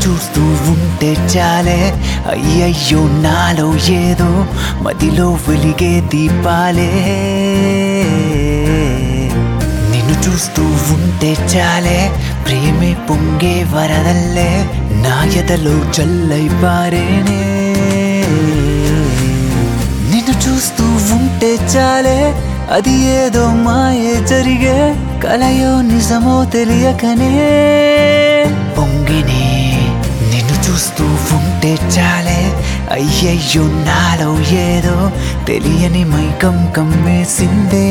చూస్తూ ఉంటే చాలే అయ్యయ్యో నాలో ఏదో మదిలో వెలిగే దీపాలే నిన్ను చూస్తూ ఉంటే చాలే ప్రేమే పొంగే వరదల్లే నా ఎదలో జల్లై పారేనే నిన్ను చూస్తూ ఉంటే చాలే అది ఏదో మాయే జరిగే కలయో నిజమో తెలియకనే పొంగినే నిన్ను చూస్తూ ఉంటే చాలే అయ్యయ్యో నాలో ఏదో తెలియని మైకం కమ్మేసిందే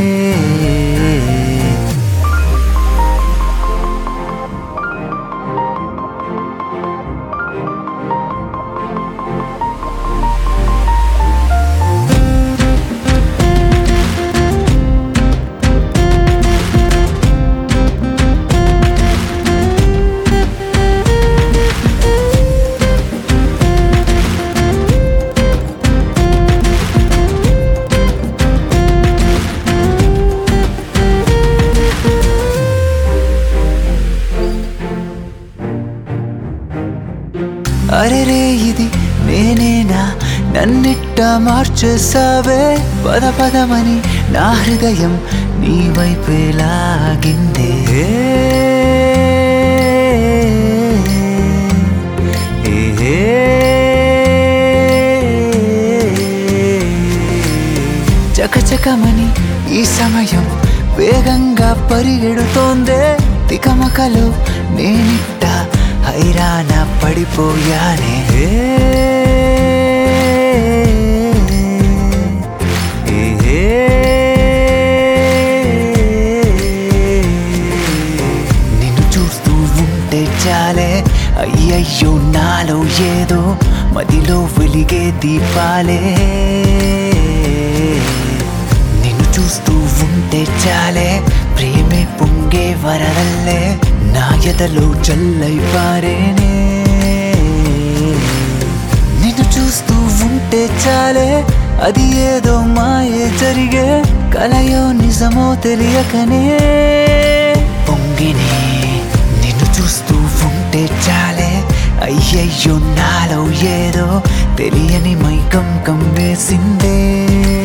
అరెరే ఇది నేనేనా నన్నిట్ట మార్చేసావే పద పదమని నా హృదయం నీ వైపే లాగిందే చకచకమని ఈ సమయం వేగంగా పరిగెడుతోందే తికమకలో నేనిట్ట హైరాణ పడిపోయానే నిన్ను చూస్తూ ఉంటే చాలే అయ్యయ్యో నాలో ఏదో మదిలో వెలిగే దీపాలే నిన్ను చూస్తూ ఉంటే చాలే ప్రేమే పొంగే వరదల్లే నా ఎదలో జల్లై పారేనే నిన్ను చూస్తూ ఉంటే చాలే అది ఏదో మాయే జరిగే కలయో నిజమో తెలియకనే పొంగినే నిన్ను చూస్తూ ఉంటే చాలే అయ్యయ్యో నాలో ఏదో తెలియని మైకం కమ్మేసిందే